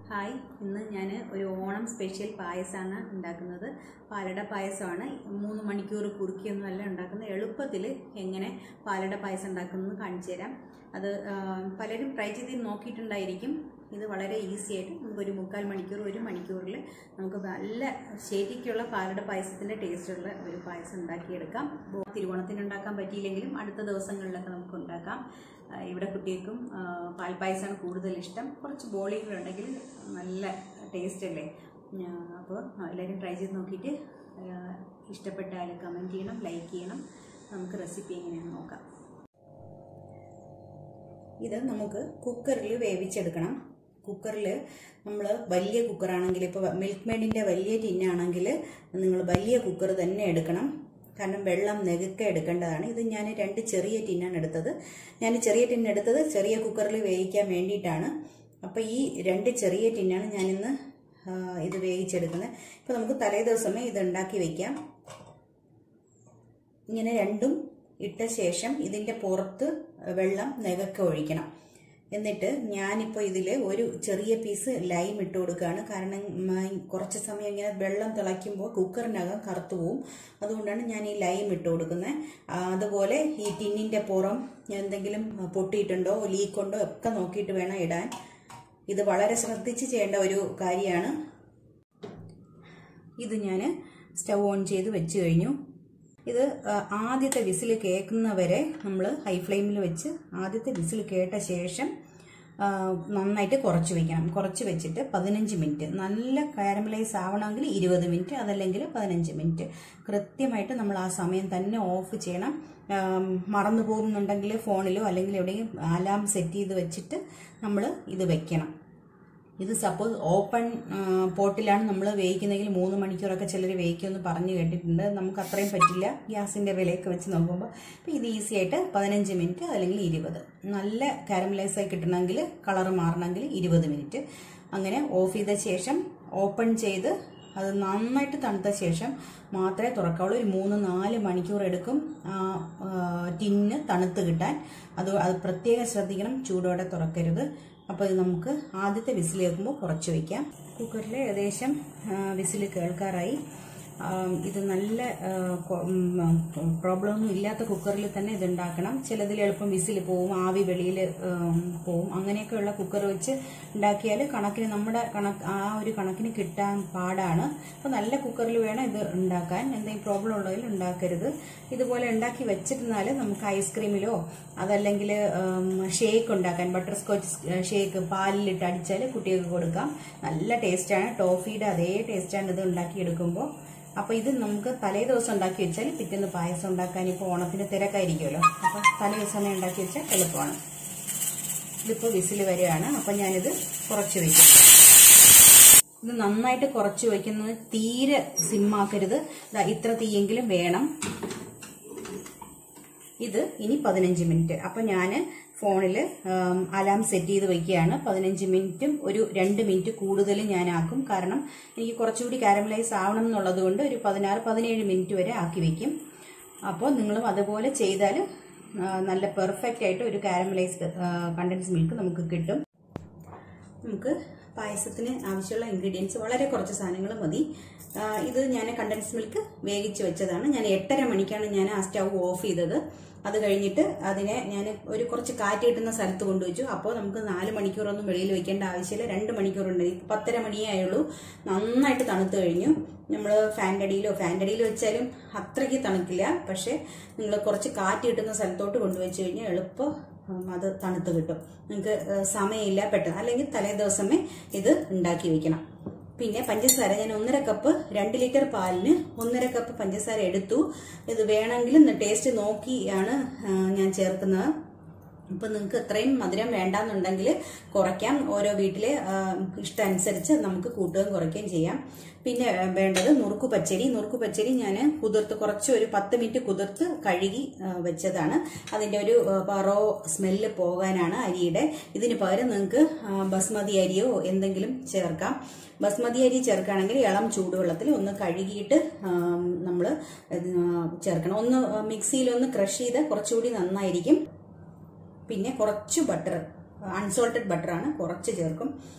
hi ഇന്ന് ഞാൻ ഒരു ഓണം സ്പെഷ്യൽ പായസമാണ് ഉണ്ടാക്കുന്നത് പാലട പായസമാണ് മൂന്ന് മണിക്കൂർ കുറുക്കിയൊന്നുമല്ല ഉണ്ടാക്കുന്നത് എളുപ്പത്തിൽ എങ്ങനെ പാലട പായസം ഉണ്ടാക്കുന്നത് കാണിച്ചു തരാം അത് ആ, പലരും ട്രൈ ചെയ്ത് നോക്കിയിട്ടുണ്ടായിരിക്കും ഇത് വളരെ ഈസി ആയിട്ട് നമുക്ക് ഒരു മുക്കാൽ മണിക്കൂർ ഒരു മണിക്കൂറിൽ നമുക്ക് നല്ല ശരിക്കുള്ള പാലട പായസത്തിൻ്റെ ടേസ്റ്റുള്ള ഒരു പായസം ഉണ്ടാക്കിയെടുക്കാം ബോ- തിരുവോണത്തിന് ഉണ്ടാക്കാൻ പറ്റിയില്ലെങ്കിലും അടുത്ത ദിവസങ്ങളിലൊക്കെ നമുക്ക് ഉണ്ടാക്കാം ആ, ഇവിടെ കുട്ടികൾക്കും ആ, പാൽപ്പായസമാണ് കൂടുതൽ ഇഷ്ടം കുറച്ച് ബോളികളുണ്ടെങ്കിൽ നല്ല ടേസ്റ്റ് അല്ലേ അപ്പോൾ എല്ലാവരും ട്രൈ ചെയ്ത് നോക്കിയിട്ട് ആ, ഇഷ്ടപ്പെട്ടാൽ കമൻറ്റ് ചെയ്യണം ലൈക്ക് ചെയ്യണം നമുക്ക് റെസിപ്പി എങ്ങനെയാണെന്ന് നോക്കാം ഇത് നമുക്ക് കുക്കറിൽ വേവിച്ചെടുക്കണം കുക്കറിൽ നമ്മൾ വലിയ കുക്കറാണെങ്കിൽ ഇപ്പോൾ മിൽക്ക് മെയ്ഡിൻ്റെ വലിയ ടിന്നാണെങ്കിൽ നിങ്ങൾ വലിയ കുക്കർ തന്നെ എടുക്കണം കാരണം വെള്ളം നെകുക്കെ എടുക്കേണ്ടതാണ് ഇത് ഞാൻ രണ്ട് ചെറിയ ടിന്നാണ് എടുത്തത് ഞാൻ ചെറിയ ടിൻ എടുത്തത് ചെറിയ കുക്കറിൽ വേവിക്കാൻ വേണ്ടിയിട്ടാണ് അപ്പോൾ ഈ രണ്ട് ചെറിയ ടിന്നാണ് ഞാനിന്ന് ആ, ഇത് വേവിച്ചെടുക്കുന്നത് ഇപ്പോൾ നമുക്ക് തലേ ദിവസമേ ഇത് ഉണ്ടാക്കി വയ്ക്കാം ഇങ്ങനെ രണ്ടും ഇട്ട ശേഷം ഇതിൻ്റെ പുറത്ത് വെള്ളം നെകക്കെ ഒഴിക്കണം എന്നിട്ട് ഞാനിപ്പോൾ ഇതിൽ ഒരു ചെറിയ പീസ് ലൈം ഇട്ട് കൊടുക്കുകയാണ് കാരണം ഉം, കുറച്ച് സമയം ഇങ്ങനെ വെള്ളം തിളയ്ക്കുമ്പോൾ കുക്കറിനകം കറുത്തു പോവും അതുകൊണ്ടാണ് ഞാൻ ഈ ലൈം ഇട്ട് കൊടുക്കുന്നത് ആ, അതുപോലെ ഈ ടിന്നിൻ്റെ പുറം എന്തെങ്കിലും പൊട്ടിയിട്ടുണ്ടോ ലീക്കുണ്ടോ ഒക്കെ നോക്കിയിട്ട് വേണം ഇടാൻ ഇത് വളരെ ശ്രദ്ധിച്ച് ചെയ്യേണ്ട ഒരു കാര്യമാണ് ഇത് ഞാൻ സ്റ്റവ് ഓൺ ചെയ്ത് വെച്ച് കഴിഞ്ഞു ഇത് ആ, ആദ്യത്തെ വിസിൽ കേൾക്കുന്നവരെ നമ്മൾ ഹൈ ഫ്ലെയിമിൽ വെച്ച് ആദ്യത്തെ വിസിൽ കേട്ട ശേഷം ആ, നന്നായിട്ട് കുറച്ച് വെക്കണം കുറച്ച് വെച്ചിട്ട് പതിനഞ്ച് മിനിറ്റ് നല്ല കാരമലൈസ് ആവണമെങ്കിൽ ഇരുപത് മിനിറ്റ് അതല്ലെങ്കിൽ പതിനഞ്ച് മിനിറ്റ് കൃത്യമായിട്ട് നമ്മൾ ആ സമയം തന്നെ ഓഫ് ചെയ്യണം ആം, മറന്നു പോകുന്നുണ്ടെങ്കിൽ ഫോണിലോ അല്ലെങ്കിൽ എവിടെയും അലാം സെറ്റ് ചെയ്ത് വെച്ചിട്ട് നമ്മൾ ഇത് വെക്കണം ഇത് സപ്പോസ് ഓപ്പൺ പോട്ടിലാണ് നമ്മൾ വേവിക്കുന്നതെങ്കിൽ മൂന്ന് മണിക്കൂറൊക്കെ ചിലർ വേവിക്കുമെന്ന് പറഞ്ഞു കേട്ടിട്ടുണ്ട് നമുക്ക് അത്രയും പറ്റില്ല ഗ്യാസിൻ്റെ വിലയൊക്കെ വെച്ച് നോക്കുമ്പോൾ അപ്പോൾ ഇത് ഈസി ആയിട്ട് പതിനഞ്ച് മിനിറ്റ് അല്ലെങ്കിൽ ഇരുപത് നല്ല കാരമലൈസ് ആയി കിട്ടണമെങ്കിൽ കളർ മാറണമെങ്കിൽ ഇരുപത് മിനിറ്റ് അങ്ങനെ ഓഫ് ചെയ്ത ശേഷം ഓപ്പൺ ചെയ്ത് അത് നന്നായിട്ട് തണുത്ത ശേഷം മാത്രമേ തുറക്കാവുള്ളൂ ഒരു മൂന്ന് നാല് മണിക്കൂർ എടുക്കും ആ ആ, ടിന്ന് തണുത്ത് കിട്ടാൻ അത് അത് പ്രത്യേകം ശ്രദ്ധിക്കണം ചൂടോടെ തുറക്കരുത് അപ്പോൾ ഇത് നമുക്ക് ആദ്യത്തെ വിസിൽ കേൾക്കുമ്പോൾ കുറച്ച് വയ്ക്കാം കുക്കറിൽ ഏകദേശം വിസിൽ കേൾക്കാറായി ആ, ഇത് നല്ല പ്രോബ്ലം ഒന്നും ഇല്ലാത്ത കുക്കറിൽ തന്നെ ഇത് ഉണ്ടാക്കണം ചിലതിൽ എളുപ്പം വിസിൽ പോവും ആവി വെളിയിൽ പോവും അങ്ങനെയൊക്കെയുള്ള കുക്കർ വെച്ച് ഉണ്ടാക്കിയാൽ കണക്കിന് നമ്മുടെ കണക്ക് ആ ഒരു കണക്കിന് കിട്ടാൻ പാടാണ് അപ്പോൾ നല്ല കുക്കറിൽ വേണം ഇത് ഉണ്ടാക്കാൻ എന്തെങ്കിലും പ്രോബ്ലം ഉള്ളതിൽ ഉണ്ടാക്കരുത് ഇതുപോലെ ഉണ്ടാക്കി വെച്ചിരുന്നാൽ നമുക്ക് ഐസ്ക്രീമിലോ അതല്ലെങ്കിൽ ഷേക്ക് ഉണ്ടാക്കാൻ ബട്ടർ സ്കോച്ച് ഷേക്ക് പാലിലിട്ട് അടിച്ചാൽ കുട്ടികൾക്ക് കൊടുക്കാം നല്ല ടേസ്റ്റാണ് ടോഫിയുടെ അതേ ടേസ്റ്റാണ് ഇത് ഉണ്ടാക്കിയെടുക്കുമ്പോൾ അപ്പോൾ ഇത് നമുക്ക് തലേ ദിവസം ഉണ്ടാക്കി വെച്ചാൽ പിറ്റേന്ന് പായസം ഉണ്ടാക്കാൻ ഇപ്പോൾ ഓണത്തിന് തിരക്കായിരിക്കുമല്ലോ അപ്പോൾ തലേ ദിവസമേ ഉണ്ടാക്കി വെച്ചാൽ എളുപ്പമാണ് ഇതിപ്പോൾ വിസിൽ വരികയാണ് അപ്പം ഞാനിത് കുറച്ച് വയ്ക്കും ഇത് നന്നായിട്ട് കുറച്ച് വയ്ക്കുന്നത് തീരെ സിമ്മാക്കരുത് ദാ ഇത്ര തീയെങ്കിലും വേണം ഇത് ഇനി പതിനഞ്ച് മിനിറ്റ് അപ്പം ഞാൻ ഫോണിൽ അലാം സെറ്റ് ചെയ്ത് വയ്ക്കുകയാണ് പതിനഞ്ച് മിനിറ്റും ഒരു രണ്ട് മിനിറ്റ് കൂടുതൽ ഞാനാക്കും കാരണം എനിക്ക് കുറച്ചുകൂടി കാരമലൈസ് ആവണം എന്നുള്ളത് കൊണ്ട് ഒരു പതിനാറ് പതിനേഴ് മിനിറ്റ് വരെ ആക്കി വയ്ക്കും അപ്പോൾ നിങ്ങളും അതുപോലെ ചെയ്താൽ ആ, നല്ല പെർഫെക്റ്റ് ആയിട്ട് ഒരു കാരമലൈസ്ഡ് കണ്ടൻസ് മിൽക്ക് നമുക്ക് കിട്ടും നമുക്ക് പായസത്തിന് ആവശ്യമുള്ള ഇൻഗ്രീഡിയൻസ് വളരെ കുറച്ച് സാധനങ്ങൾ മതി ആ, ഇത് ഞാൻ കണ്ടൻസ് മിൽക്ക് വേവിച്ച് വെച്ചതാണ് ഞാൻ എട്ടര മണിക്കാണ് ഞാൻ ആ സ്റ്റൗ ഓഫ് ചെയ്തത് അത് കഴിഞ്ഞിട്ട് അതിനെ ഞാൻ ഒരു കുറച്ച് കാറ്റ് കിട്ടുന്ന സ്ഥലത്ത് കൊണ്ടുവച്ചു അപ്പോൾ നമുക്ക് നാല് മണിക്കൂറൊന്നും വെളിയിൽ വെക്കേണ്ട ആവശ്യമില്ല രണ്ട് മണിക്കൂറുണ്ട് ഇപ്പം പത്തര മണിയേ ആയുള്ളൂ നന്നായിട്ട് തണുത്ത് കഴിഞ്ഞു നമ്മൾ ഫാൻ്റെ അടിയിലോ ഫാൻ്റെ അടിയിൽ വെച്ചാലും അത്രയ്ക്ക് തണുക്കില്ല പക്ഷേ നിങ്ങൾ കുറച്ച് കാറ്റ് കിട്ടുന്ന സ്ഥലത്തോട്ട് കൊണ്ടുവച്ച് കഴിഞ്ഞാൽ എളുപ്പം ഉം, അത് തണുത്ത് കിട്ടും നിങ്ങൾക്ക് ഏഹ്, സമയമില്ല പെട്ടെന്ന് അല്ലെങ്കിൽ തലേ ദിവസമേ ഇത് ഉണ്ടാക്കി വെക്കണം പിന്നെ പഞ്ചസാര ഞാൻ ഒന്നര കപ്പ് രണ്ട് ലിറ്റർ പാലിന് ഒന്നര കപ്പ് പഞ്ചസാര എടുത്തു ഇത് വേണമെങ്കിൽ ടേസ്റ്റ് നോക്കിയാണ് ആ, ഞാൻ ചേർക്കുന്നത് ഇപ്പം നിങ്ങൾക്ക് ഇത്രയും മധുരം വേണ്ടാന്നുണ്ടെങ്കിൽ കുറയ്ക്കാം ഓരോ വീട്ടിലെ ആ, ഇഷ്ടമനുസരിച്ച് നമുക്ക് കൂട്ടുകയും കുറയ്ക്കുകയും ചെയ്യാം പിന്നെ ആ, വേണ്ടത് നുറുക്കു പച്ചരി നുറുക്കു പച്ചരി ഞാൻ കുതിർത്ത് കുറച്ച് ഒരു പത്ത് മിനിറ്റ് കുതിർത്ത് കഴുകി ആ, വെച്ചതാണ് അതിൻ്റെ ഒരു ആ, പറോ സ്മെല്ല് പോകാനാണ് അരിയുടെ ഇതിന് പകരം നിങ്ങൾക്ക് ആ, ബസ്മതി അരിയോ എന്തെങ്കിലും ചേർക്കാം ബസ്മതി അരി ചേർക്കുകയാണെങ്കിൽ ഇളം ചൂടുവെള്ളത്തിൽ ഒന്ന് കഴുകിയിട്ട് നമ്മൾ ചേർക്കണം ഒന്ന് മിക്സിയിൽ ഒന്ന് ക്രഷ് ചെയ്ത് കുറച്ചുകൂടി നന്നായിരിക്കും പിന്നെ കുറച്ച് ബട്ടർ അൺസോൾട്ടഡ് ബട്ടറാണ് കുറച്ച് ചേർക്കും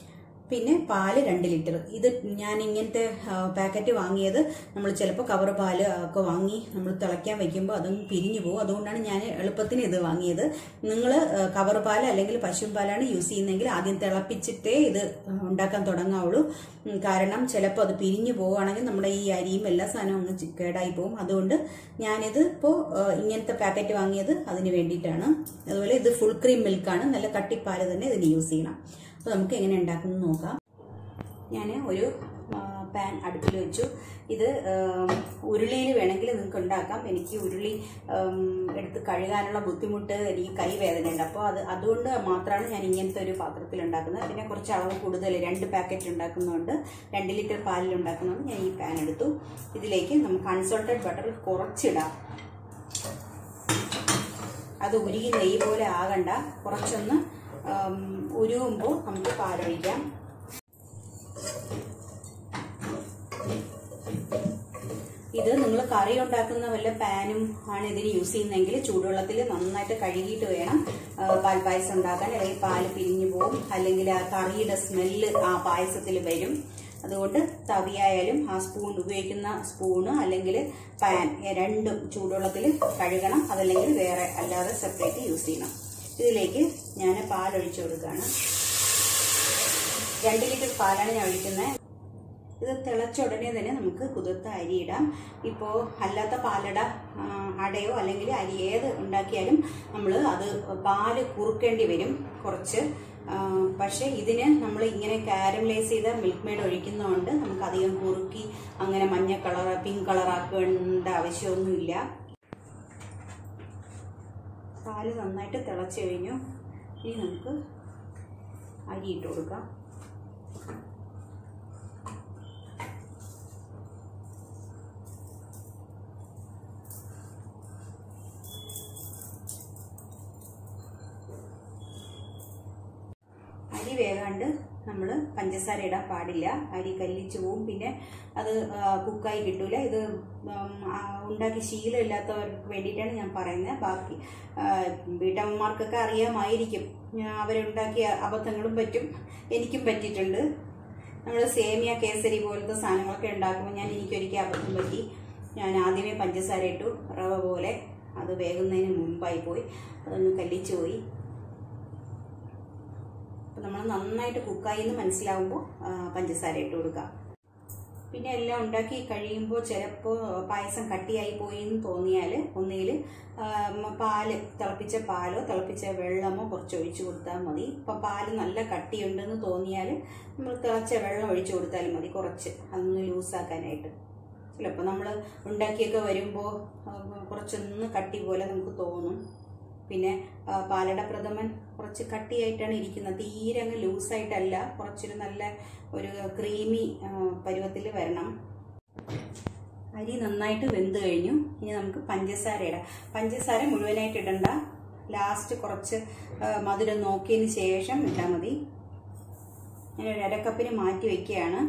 പിന്നെ പാല് രണ്ട് ലിറ്റർ ഇത് ഞാൻ ഇങ്ങനത്തെ പാക്കറ്റ് വാങ്ങിയത് നമ്മൾ ചിലപ്പോൾ കവർ പാല് ഒക്കെ വാങ്ങി നമ്മൾ തിളയ്ക്കാൻ വെക്കുമ്പോൾ അതും പിരിഞ്ഞു പോകും അതുകൊണ്ടാണ് ഞാൻ എളുപ്പത്തിന് ഇത് വാങ്ങിയത് നിങ്ങൾ കവർ പാൽ അല്ലെങ്കിൽ പശു പാലാണ് യൂസ് ചെയ്യുന്നതെങ്കിൽ ആദ്യം തിളപ്പിച്ചിട്ടേ ഇത് ഉണ്ടാക്കാൻ തുടങ്ങാവുള്ളൂ ഉം, കാരണം ചിലപ്പോൾ അത് പിരിഞ്ഞു പോവുകയാണെങ്കിൽ നമ്മുടെ ഈ അരിയും എല്ലാ സാധനവും അങ്ങ് ചി- കേടായി പോകും അതുകൊണ്ട് ഞാനിത് ഇപ്പോൾ ഇങ്ങനത്തെ പാക്കറ്റ് വാങ്ങിയത് അതിന് വേണ്ടിയിട്ടാണ് അതുപോലെ ഇത് ഫുൾ ക്രീം മിൽക്കാണ് നല്ല കട്ടിപ്പാല് തന്നെ ഇതിന് യൂസ് ചെയ്യണം അപ്പോൾ നമുക്ക് എങ്ങനെ ഉണ്ടാക്കുന്നത് നോക്കാം ഞാൻ ഒരു ആ, പാൻ അടുപ്പിൽ വെച്ചു ഇത് ഉരുളിയിൽ വേണമെങ്കിൽ നിങ്ങൾക്ക് ഉണ്ടാക്കാം എനിക്ക് ഉരുളി ഉം, എടുത്ത് കഴുകാനുള്ള ബുദ്ധിമുട്ട് എനിക്ക് കൈ വേദനയുണ്ട് അപ്പോൾ അത് അതുകൊണ്ട് മാത്രമാണ് ഞാൻ ഇങ്ങനത്തെ ഒരു പാത്രത്തിൽ ഉണ്ടാക്കുന്നത് പിന്നെ കുറച്ച് അളവ് കൂടുതൽ രണ്ട് പാക്കറ്റ് ഉണ്ടാക്കുന്നതുകൊണ്ട് രണ്ട് ലിറ്റർ പാലിൽ ഉണ്ടാക്കുന്നതുകൊണ്ട് ഞാൻ ഈ പാൻ എടുത്തു ഇതിലേക്ക് നമുക്ക് അൺസോൾട്ടഡ് ബട്ടർ കുറച്ചിടാം അത് ഉരുകി നെയ്യ് പോലെ ആകണ്ട കുറച്ചൊന്ന് ഉം, ഉരുകുമ്പോൾ നമുക്ക് പാലൊഴിക്കാം ഇത് നിങ്ങൾ കറി ഉണ്ടാക്കുന്ന വല്ല പാനും ആണ് ഇതിന് യൂസ് ചെയ്യുന്നതെങ്കിൽ ചൂടുവെള്ളത്തിൽ നന്നായിട്ട് കഴുകിയിട്ട് വേണം ആ, പാൽപ്പായസം ഉണ്ടാക്കാൻ അല്ലെങ്കിൽ പാല് പിരിഞ്ഞു പോകും അല്ലെങ്കിൽ ആ കറിയുടെ സ്മെല്ല് ആ പായസത്തിൽ വരും അതുകൊണ്ട് തവിയായാലും ആ സ്പൂൺ ഉപയോഗിക്കുന്ന സ്പൂണ് അല്ലെങ്കിൽ പാൻ രണ്ടും ചൂടുവെള്ളത്തിൽ കഴുകണം അതല്ലെങ്കിൽ വേറെ അല്ലാതെ സെപ്പറേറ്റ് യൂസ് ചെയ്യണം ഇതിലേക്ക് ഞാൻ പാലൊഴിച്ചു കൊടുക്കുകയാണ് രണ്ട് ലിറ്റർ പാലാണ് ഞാൻ ഒഴിക്കുന്നത് ഇത് തിളച്ച ഉടനെ തന്നെ നമുക്ക് കുതിർത്ത അരി ഇടാം ഇപ്പോൾ അല്ലാത്ത പാലട ആ, അടയോ അല്ലെങ്കിൽ അരി ഏത് ഉണ്ടാക്കിയാലും നമ്മൾ അത് പാല് കുറുക്കേണ്ടി വരും കുറച്ച് ആ, പക്ഷേ ഇതിന് നമ്മൾ ഇങ്ങനെ കാരമലൈസ് ചെയ്ത മിൽക്ക് മെയ്ഡ് ഒഴിക്കുന്നതുകൊണ്ട് നമുക്ക് അധികം കുറുക്കി അങ്ങനെ മഞ്ഞ കളർ പിങ്ക് കളർ ആക്കേണ്ട ആവശ്യമൊന്നുമില്ല പാല് നന്നായിട്ട് തിളച്ച് കഴിഞ്ഞു ഇനി നമുക്ക് അരി ഇട്ട് കൊടുക്കാം അരി വേകാണ്ട് നമ്മൾ പഞ്ചസാര ഇടാൻ പാടില്ല അരി കല്ലിച്ചു പോവും പിന്നെ അത് ആ, കുക്കായി കിട്ടൂല ഇത് ഉം, ആ, ഉണ്ടാക്കി ശീലമില്ലാത്തവർക്ക് വേണ്ടിയിട്ടാണ് ഞാൻ പറയുന്നത് ബാക്കി ആ, വീട്ടമ്മമാർക്കൊക്കെ അറിയാമായിരിക്കും ഞാൻ അവരുണ്ടാക്കിയ അബദ്ധങ്ങളും പറ്റും എനിക്കും പറ്റിയിട്ടുണ്ട് നമ്മൾ സേമിയ കേസരി പോലത്തെ സാധനങ്ങളൊക്കെ ഉണ്ടാക്കുമ്പോൾ ഞാൻ എനിക്കൊരിക്കൽ അബദ്ധം പറ്റി ഞാൻ ആദ്യമേ പഞ്ചസാര ഇട്ടു റവ പോലെ അത് വേകുന്നതിന് മുമ്പായി പോയി അതൊന്ന് കല്ലിച്ചു പോയി അപ്പം നമ്മൾ നന്നായിട്ട് കുക്കായി എന്ന് മനസ്സിലാവുമ്പോൾ ആ, പഞ്ചസാര ഇട്ട് കൊടുക്കുക പിന്നെ എല്ലാം ഉണ്ടാക്കി കഴിയുമ്പോൾ ചിലപ്പോൾ പായസം കട്ടിയായി പോയി എന്ന് തോന്നിയാൽ ഒന്നുകിൽ പാല് തിളപ്പിച്ച പാലോ തിളപ്പിച്ച വെള്ളമോ കുറച്ച് ഒഴിച്ചു കൊടുത്താൽ മതി ഇപ്പം പാല് നല്ല കട്ടിയുണ്ടെന്ന് തോന്നിയാൽ നമ്മൾ തിളച്ച വെള്ളം ഒഴിച്ചു കൊടുത്താലും മതി കുറച്ച് അതൊന്ന് ലൂസാക്കാനായിട്ട് ചിലപ്പോൾ നമ്മൾ ഉണ്ടാക്കിയൊക്കെ വരുമ്പോൾ കുറച്ചൊന്ന് കട്ടി പോലെ നമുക്ക് തോന്നും പിന്നെ ആ, പാലട പ്രഥമൻ കുറച്ച് കട്ടിയായിട്ടാണ് ഇരിക്കുന്നത് തീരെ അങ്ങ് ലൂസായിട്ടല്ല കുറച്ചൊരു നല്ല ഒരു ക്രീമി പരുവത്തിൽ വരണം അരി നന്നായിട്ട് വെന്ത് കഴിഞ്ഞു ഇനി നമുക്ക് പഞ്ചസാര ഇടാം പഞ്ചസാര മുഴുവനായിട്ട് ഇടണ്ട ലാസ്റ്റ് കുറച്ച് ആ, മധുരം നോക്കിയതിന് ശേഷം ഇട്ടാൽ മതി ഞാൻ ഒരു അരക്കപ്പിന് മാറ്റി വെക്കുകയാണ്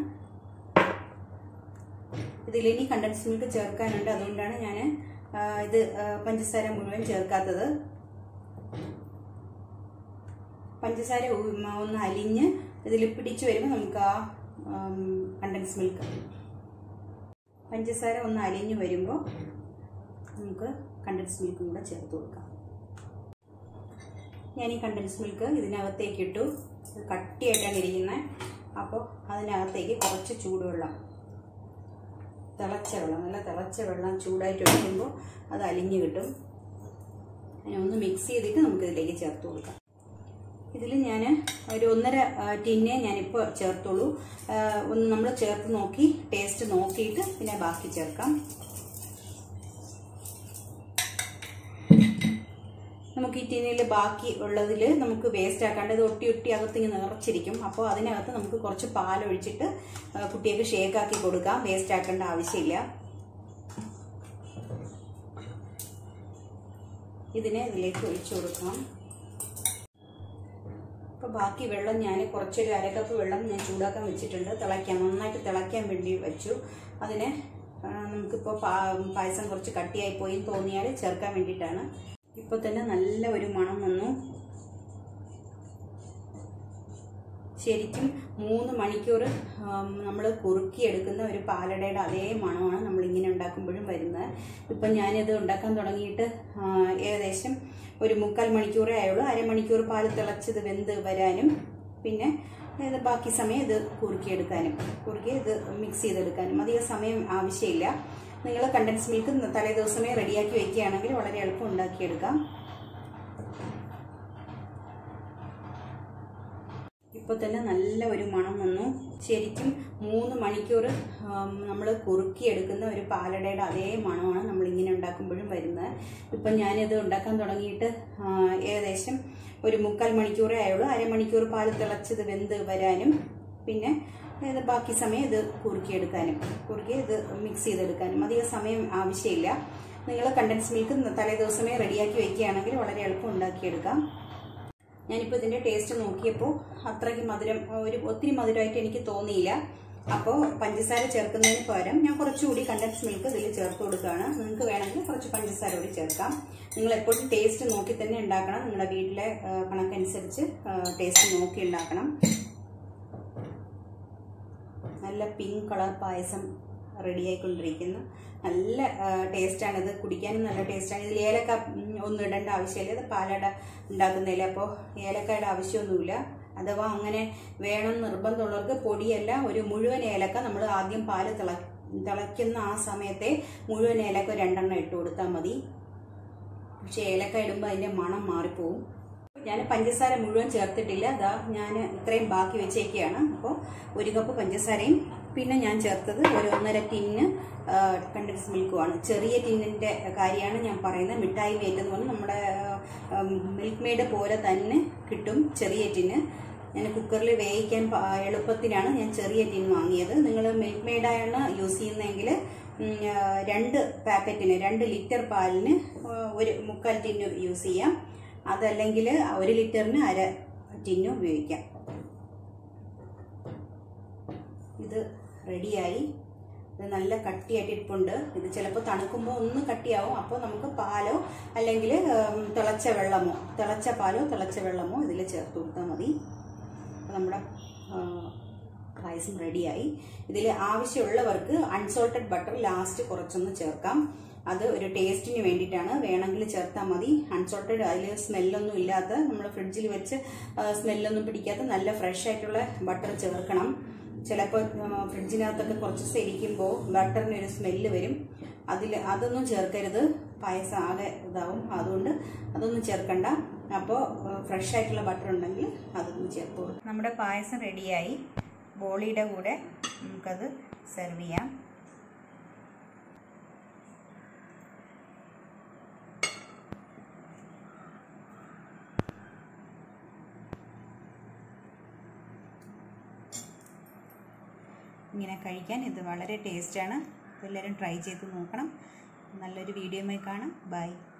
ഇതിലിനി കണ്ടൻസ് മിൽക്ക് ചേർക്കാനുണ്ട് അതുകൊണ്ടാണ് ഞാൻ ഇത് ആ, പഞ്ചസാര മുഴുവൻ ചേർക്കാത്തത് പഞ്ചസാര ഉ- മ- ഒന്ന് അലിഞ്ഞ് ഇതിൽ പിടിച്ചു വരുമ്പോൾ നമുക്ക് ആ കണ്ടൻസ് മിൽക്ക് പഞ്ചസാര ഒന്ന് അലിഞ്ഞ് വരുമ്പോൾ നമുക്ക് കണ്ടൻസ് മിൽക്കും കൂടെ ചേർത്ത് കൊടുക്കാം ഞാൻ ഈ കണ്ടൻസ് മിൽക്ക് ഇതിനകത്തേക്ക് ഇട്ടു ഇത് കട്ടിയായിട്ടാണ് ഇരിക്കുന്നത് അപ്പോൾ അതിനകത്തേക്ക് കുറച്ച് ചൂടുവെള്ളം തിളച്ച വെള്ളം നല്ല തിളച്ച വെള്ളം ചൂടായിട്ട് ഒഴിക്കുമ്പോൾ അത് അലിഞ്ഞ് കിട്ടും അതിനെ ഒന്ന് മിക്സ് ചെയ്തിട്ട് നമുക്ക് ഇതിലേക്ക് ചേർത്ത് കൊടുക്കാം ഇതിൽ ഞാൻ ഒരു ഒന്നര ആ, ടിന്നെ ഞാനിപ്പോൾ ചേർത്തുള്ളൂ ആ, ഒന്ന് നമ്മൾ ചേർത്ത് നോക്കി ടേസ്റ്റ് നോക്കിയിട്ട് പിന്നെ ബാക്കി ചേർക്കാം നമുക്ക് ഈ ടിന്നിൽ ബാക്കി ഉള്ളതിൽ നമുക്ക് വേസ്റ്റ് ആക്കാണ്ട് ഇത് ഒട്ടി ഒട്ടി അകത്ത് ഇങ്ങനെ നിറച്ചിരിക്കും അപ്പോൾ അതിനകത്ത് നമുക്ക് കുറച്ച് പാലൊഴിച്ചിട്ട് ആ, കുട്ടികൾക്ക് ഷേക്ക് ആക്കി കൊടുക്കാം വേസ്റ്റ് ആക്കേണ്ട ആവശ്യമില്ല ഇതിനെ ഇതിലേക്ക് ഒഴിച്ചു കൊടുക്കാം അപ്പോൾ ബാക്കി വെള്ളം ഞാൻ കുറച്ചൊരു അരക്കപ്പ് വെള്ളം ഞാൻ ചൂടാക്കാൻ വെച്ചിട്ടുണ്ട് തിളയ്ക്കാൻ നന്നായിട്ട് തിളയ്ക്കാൻ വേണ്ടി വെച്ചു അതിനെ ആ, നമുക്കിപ്പോൾ പാ- പായസം കുറച്ച് കട്ടിയായി പോയി എന്ന് തോന്നിയാൽ ചേർക്കാൻ വേണ്ടിയിട്ടാണ് ഇപ്പോൾ തന്നെ നല്ല ഒരു മണം വന്നു ശരിക്കും മൂന്ന് മണിക്കൂർ നമ്മൾ കുറുക്കിയെടുക്കുന്ന ഒരു പാലടയുടെ അതേ മണമാണ് നമ്മൾ ഇങ്ങനെ ഉണ്ടാക്കുമ്പോഴും വരുന്നത് ഇപ്പം ഞാനിത് ഉണ്ടാക്കാൻ തുടങ്ങിയിട്ട് ആ, ഏകദേശം ഒരു മുക്കാൽ മണിക്കൂറേ ആയുള്ളൂ അരമണിക്കൂർ പാല് തിളച്ചത് വെന്ത് വരാനും പിന്നെ ഇത് ബാക്കി സമയം ഇത് കുറുക്കിയെടുക്കാനും കുറുക്കി ഇത് മിക്സ് ചെയ്തെടുക്കാനും അധികം സമയം ആവശ്യമില്ല നിങ്ങൾ കണ്ടൻസ് മിൽക്ക് തലേ ദിവസമേ റെഡിയാക്കി വെക്കുകയാണെങ്കിൽ വളരെ എളുപ്പം ഉണ്ടാക്കിയെടുക്കാം ഇപ്പോൾ തന്നെ നല്ല ഒരു മണം വന്നു ശരിക്കും മൂന്ന് മണിക്കൂർ നമ്മൾ കുറുക്കിയെടുക്കുന്ന ഒരു പാലടയുടെ അതേ മണമാണ് നമ്മൾ ഇങ്ങനെ ഉണ്ടാക്കുമ്പോഴും വരുന്നത് ഇപ്പം ഞാനിത് ഉണ്ടാക്കാൻ തുടങ്ങിയിട്ട് ആ, ഏകദേശം ഒരു മുക്കാൽ മണിക്കൂറേ ആയുള്ളൂ അരമണിക്കൂർ പാല് തിളച്ചത് വെന്ത് വരാനും പിന്നെ ഇത് ബാക്കി സമയം ഇത് കുറുക്കിയെടുക്കാനും കുറുക്കി ഇത് മിക്സ് ചെയ്തെടുക്കാനും അധികം സമയം ആവശ്യമില്ല നിങ്ങൾ കണ്ടൻസ് മിൽക്ക് തലേ ദിവസമേ റെഡിയാക്കി വെക്കുകയാണെങ്കിൽ വളരെ എളുപ്പം ഉണ്ടാക്കിയെടുക്കാം ഞാനിപ്പോൾ ഇതിൻ്റെ ടേസ്റ്റ് നോക്കിയപ്പോൾ അത്രയ്ക്ക് മധുരം ഒരു ഒത്തിരി മധുരമായിട്ട് എനിക്ക് തോന്നിയില്ല അപ്പോൾ പഞ്ചസാര ചേർക്കുന്നതിന് പകരം ഞാൻ കുറച്ചുകൂടി കണ്ടൻസ് മിൽക്ക് ഇതിൽ ചേർത്ത് കൊടുക്കുകയാണ് നിങ്ങൾക്ക് വേണമെങ്കിൽ കുറച്ച് പഞ്ചസാര കൂടി ചേർക്കാം നിങ്ങൾ എപ്പോഴും ടേസ്റ്റ് നോക്കി തന്നെ ഉണ്ടാക്കണം നിങ്ങളുടെ വീട്ടിലെ ആ, കണക്കനുസരിച്ച് ടേസ്റ്റ് നോക്കി ഉണ്ടാക്കണം നല്ല പിങ്ക് കളർ പായസം റെഡി ആയിക്കൊണ്ടിരിക്കുന്നു നല്ല ടേസ്റ്റാണ് ഇത് കുടിക്കാനും നല്ല ടേസ്റ്റാണ് ഇതിൽ ഏലക്ക ഉം, ഒന്നും ഇടേണ്ട ആവശ്യമില്ല ഇത് പാലട ഉണ്ടാക്കുന്നില്ല അപ്പോൾ ഏലക്കയുടെ ആവശ്യമൊന്നുമില്ല അഥവാ അങ്ങനെ വേണം നിർബന്ധമുള്ളവർക്ക് പൊടിയല്ല ഒരു മുഴുവൻ ഏലക്ക നമ്മൾ ആദ്യം പാല് തിള തിളയ്ക്കുന്ന ആ സമയത്തെ മുഴുവൻ ഏലക്ക രണ്ടെണ്ണം ഇട്ട് കൊടുത്താൽ മതി പക്ഷെ ഏലക്ക ഇടുമ്പോൾ അതിൻ്റെ മണം മാറിപ്പോവും ഞാൻ പഞ്ചസാര മുഴുവൻ ചേർത്തിട്ടില്ല അതാ ഞാൻ ഇത്രയും ബാക്കി വെച്ചേക്കുകയാണ് അപ്പോൾ ഒരു കപ്പ് പഞ്ചസാരയും പിന്നെ ഞാൻ ചേർത്തത് ഒരു ഒന്നര ടിന്ന് കണ്ടൻസ് മിൽക്കുമാണ് ചെറിയ ടിന്നിൻ്റെ കാര്യമാണ് ഞാൻ പറയുന്നത് മിഠായി മേറ്റ് എന്ന് പറഞ്ഞാൽ നമ്മുടെ മിൽക്ക് മെയ്ഡ് പോലെ തന്നെ കിട്ടും ചെറിയ ടിന്ന് ഞാൻ കുക്കറിൽ വേവിക്കാൻ പ- എളുപ്പത്തിനാണ് ഞാൻ ചെറിയ ടിൻ വാങ്ങിയത് നിങ്ങൾ മിൽക്ക് മെയ്ഡാണ് യൂസ് ചെയ്യുന്നതെങ്കിൽ ഉം, ആ, രണ്ട് പാക്കറ്റിന് രണ്ട് ലിറ്റർ പാലിന് ആ, ഒരു മുക്കാൽ ടിന്ന് യൂസ് ചെയ്യാം അതല്ലെങ്കിൽ ഒരു ലിറ്ററിന് അര ടിന്നും ഉപയോഗിക്കാം ഇത് റെഡിയായി ഇത് നല്ല കട്ടിയായിട്ട് ഇരിപ്പുണ്ട് ഇത് ചിലപ്പോൾ തണുക്കുമ്പോൾ ഒന്ന് കട്ടിയാവും അപ്പോൾ നമുക്ക് പാലോ അല്ലെങ്കിൽ ഉം, തിളച്ച വെള്ളമോ തിളച്ച പാലോ തിളച്ച വെള്ളമോ ഇതിൽ ചേർത്ത് കൊടുത്താൽ മതി അപ്പോൾ നമ്മുടെ ആ, പായസം റെഡിയായി ഇതിൽ ആവശ്യമുള്ളവർക്ക് അൺസോൾട്ടഡ് ബട്ടർ ലാസ്റ്റ് കുറച്ചൊന്ന് ചേർക്കാം അത് ഒരു ടേസ്റ്റിന് വേണ്ടിയിട്ടാണ് വേണമെങ്കിൽ ചേർത്താൽ മതി അൺസോൾട്ടഡ് അതിൽ സ്മെല്ലൊന്നും ഇല്ലാത്ത നമ്മൾ ഫ്രിഡ്ജിൽ വെച്ച് സ്മെല്ലൊന്നും പിടിക്കാത്ത നല്ല ഫ്രഷ് ആയിട്ടുള്ള ബട്ടർ ചേർക്കണം ചിലപ്പോൾ ഫ്രിഡ്ജിനകത്തൊക്കെ കുറച്ച് ദിവസം ഇരിക്കുമ്പോൾ ബട്ടറിന് ഒരു സ്മെല്ല് വരും അതിൽ അതൊന്നും ചേർക്കരുത് പായസം ആകെ ഇതാവും അതുകൊണ്ട് അതൊന്നും ചേർക്കണ്ട അപ്പോൾ ഫ്രഷ് ആയിട്ടുള്ള ബട്ടർ ഉണ്ടെങ്കിൽ അതൊന്നും ചേർത്തോളൂ നമ്മുടെ പായസം റെഡിയായി ബോളിയുടെ കൂടെ നമുക്കത് സെർവ് ചെയ്യാം ഇങ്ങനെ കഴിക്കാൻ ഇത് വളരെ ടേസ്റ്റാണ് എല്ലാവരും ട്രൈ ചെയ്ത് നോക്കണം നല്ലൊരു വീഡിയോയുമായി കാണാം ബൈ